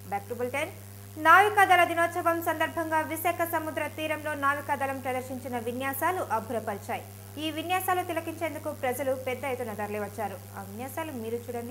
Back to bulletin నావికాదళ దినోత్సవం సందర్భంగా విశాఖ సముద్ర తీరంలో నావికాదళం ప్రదర్శించిన విన్యాసాలు అబ్బురపరిచాయి ఈ విన్యాసాలు తిలకించేందుకు ప్రజలు పెద్ద ఎత్తున తరలివచ్చారు ఆ విన్యాసాలు మీరు చూడండి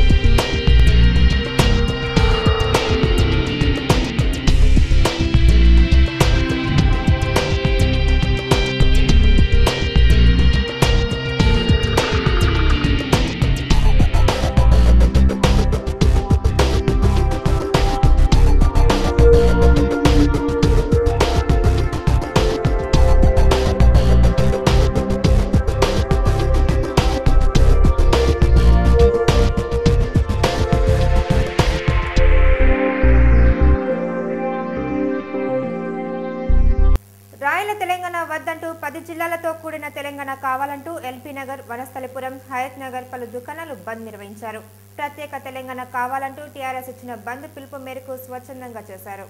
రాయల తెలంగాణ వద్దంటూ పది జిల్లాలతో కూడిన తెలంగాణ కావాలంటూ ఎల్బీ నగర్ వనస్థలిపురం హయత్ నగర్ పలు దుకాణాలు బంద్ నిర్వహించారు ప్రత్యేక తెలంగాణ కావాలంటూ టీఆర్ఎస్ ఇచ్చిన బంద్ పిలుపు మేరకు స్వచ్ఛందంగా చేశారు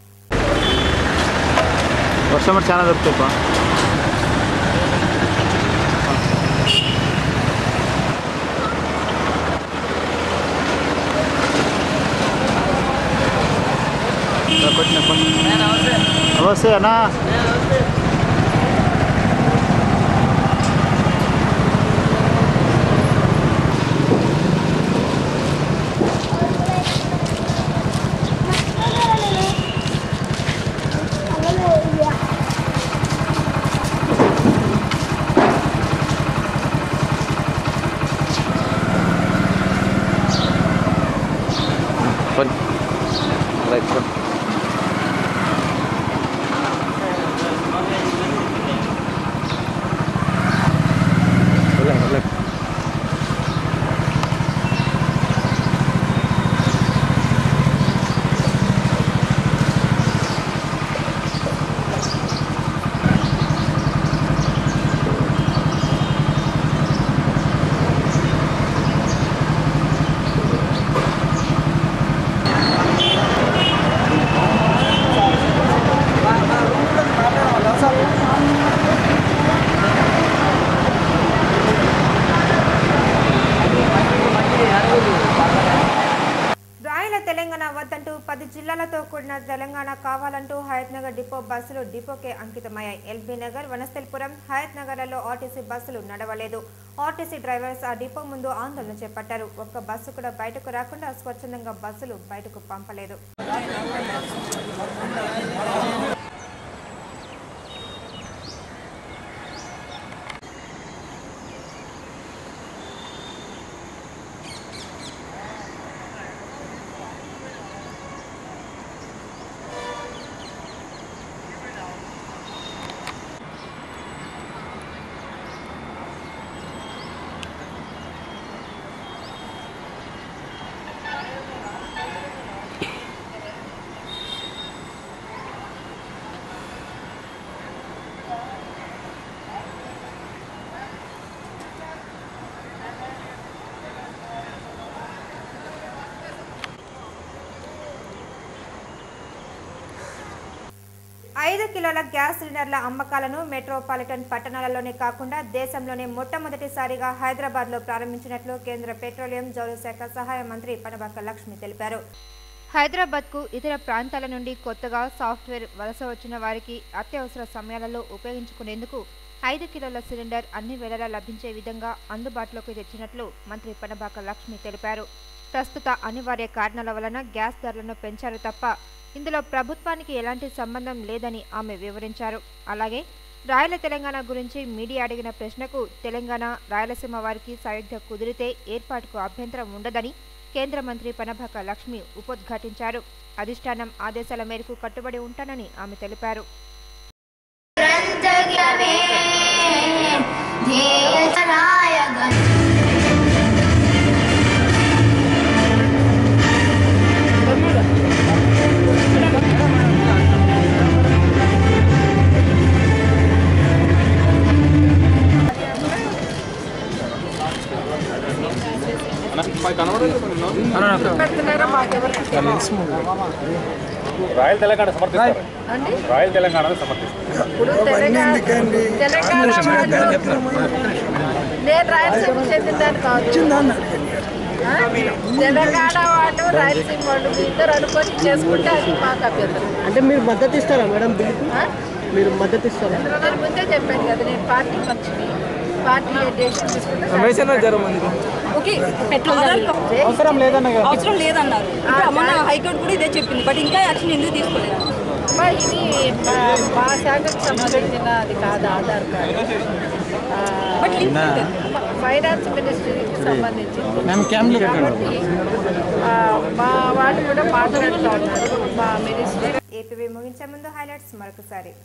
వర్షం మరి చాలా దొరుకుతాయి బా కొట్టిన కొట్టిన నమస్తే అన్నా కొన్ రైట్ కొన్ వెళ్ళండి వెళ్ళండి రాయల తెలంగాణ వద్దంటూ పది జిల్లాలతో కూడిన తెలంగాణ కావాలంటూ హయత్ నగర్ డిపో బస్సులు డిపోకే అంకితమయ్యాయి ఎల్బీ నగర్ వనస్థలిపురం హయత్ నగర్లలో ఆర్టీసీ బస్సులు నడవలేదు ఆర్టీసీ డ్రైవర్స్ ఆ డిపో ముందు ఆందోళన చేపట్టారు ఒక్క బస్సు కూడా బయటకు రాకుండా స్వచ్ఛందంగా బస్సులు బయటకు పంపలేదు ఐదు కిలోల గ్యాస్ సిలిండర్ల అమ్మకాలను మెట్రోపాలిటన్ పట్టణాలలోనే కాకుండా దేశంలోనే మొట్టమొదటిసారిగా హైదరాబాద్లో ప్రారంభించినట్లు కేంద్ర పెట్రోలియం జౌళి శాఖ సహాయ మంత్రి పనబాక లక్ష్మి తెలిపారు హైదరాబాద్కు ఇతర ప్రాంతాల నుండి కొత్తగా సాఫ్ట్వేర్ వలస వచ్చిన వారికి అత్యవసర సమయాలలో ఉపయోగించుకునేందుకు ఐదు కిలోల సిలిండర్ అన్ని వేళలా లభించే విధంగా అందుబాటులోకి తెచ్చినట్లు మంత్రి పనబాక లక్ష్మి తెలిపారు ప్రస్తుత అనివార్య కారణాల వలన గ్యాస్ ధరలను పెంచారు తప్ప ఇందులో ప్రభుత్వానికి ఎలాంటి సంబంధం లేదని ఆమె వివరించారు అలాగే రాయల తెలంగాణ గురించి మీడియా అడిగిన ప్రశ్నకు తెలంగాణ రాయలసీమ వారికి సయోధ్య కుదిరితే ఏర్పాటుకు అభ్యంతరం ఉండదని కేంద్ర మంత్రి పనభాక లక్ష్మి ఉపోద్ఘాటించారు అధిష్టానం ఆదేశాల మేరకు కట్టుబడి ఉంటానని ఆమె తెలిపారు రాయల్ తెలంగాణ సమర్థిస్తారు రాయల్ తెలంగాణ సమర్థిస్తారు ఇప్పుడు తెలంగాణ తెలంగాణ వాళ్ళు నేను రాయలసీమ చెందిందని కాదు ఆ? తెలంగాణ వాళ్ళు రాయలసీమ వాళ్ళు మీ ఇద్దరు అనుకొని చేసుకుంటే అది మాకు అభ్యంతరం అంటే మీరు మద్దతు ఇస్తారా మేడం బిల్లుకి ఆ? మీరు మద్దతు ఇస్తారా నేను ముందే చెప్పాను కదా నేను పార్టీ మనిషిని పార్టీ డెసిషన్ తీసుకుంటే ఓకే పెట్రోల్ ధరలు అవసరం లేదన్న కదా అవసరం లేదన్నారు ఇంకా మొన్న హైకోర్టు కూడా ఇదే చెప్పింది బట్ ఇంకా యాక్షన్ ఎందుకు తీసుకోలేదు అమ్మా, ఇది మా మా శాఖకు సంబంధించిన అది కాదు ఆధార్ కార్డు ఆ, బట్ లింక్ ఉంటుంది. ఫైనాన్స్ మినిస్ట్రీకి సంబంధించింది కాబట్టి ఆ, మా వాళ్ళు కూడా మాట్లాడుతూ ఉన్నారు మా మినిస్ట్రీ ఏపీవీ ముగించే ముందు హైలైట్స్ మరొకసారి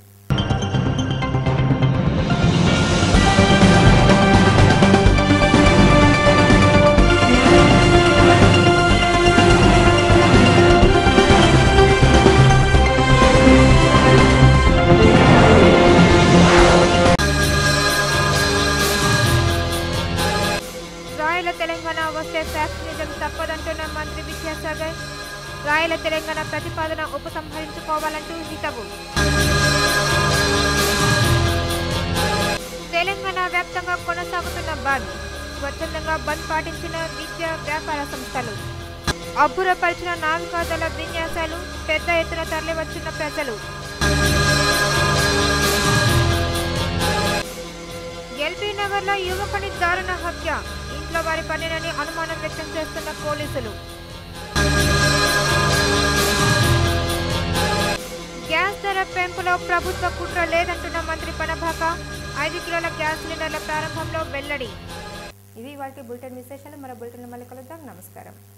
రాయల తెలంగాణ వస్తే ఫ్యాక్షనిజం తప్పదంటున్న మంత్రి విద్యాసాగర్ రాయల తెలంగాణ ప్రతిపాదన ఉపసంహరించుకోవాలంటూ హితవు తెలంగాణ వ్యాప్తంగా కొనసాగుతున్న బంద్ స్వచ్ఛందంగా బంద్ పాటించిన విద్యా వ్యాపార సంస్థలు అబ్బురపరిచిన నావికాదళ విన్యాసాలు పెద్ద ఎత్తున తరలివచ్చిన ప్రజలు ఎల్బీ నగర్ లో యువకుని దారుణ హత్య ఇంట్లో వారి పనినని అనుమానం వ్యక్తం చేస్తున్న పోలీసులు గ్యాస్ ధర పెంపులో ప్రభుత్వ కుట్ర లేదంటున్న మంత్రి పనభాక ఐదు కిలోల గ్యాస్ సిలిండర్ల ప్రారంభంలో వెల్లడి ఇవి వాటి బులెటిన్ విశేషాలు మరో బులెటిన్ మళ్ళీ కలుద్దాం నమస్కారం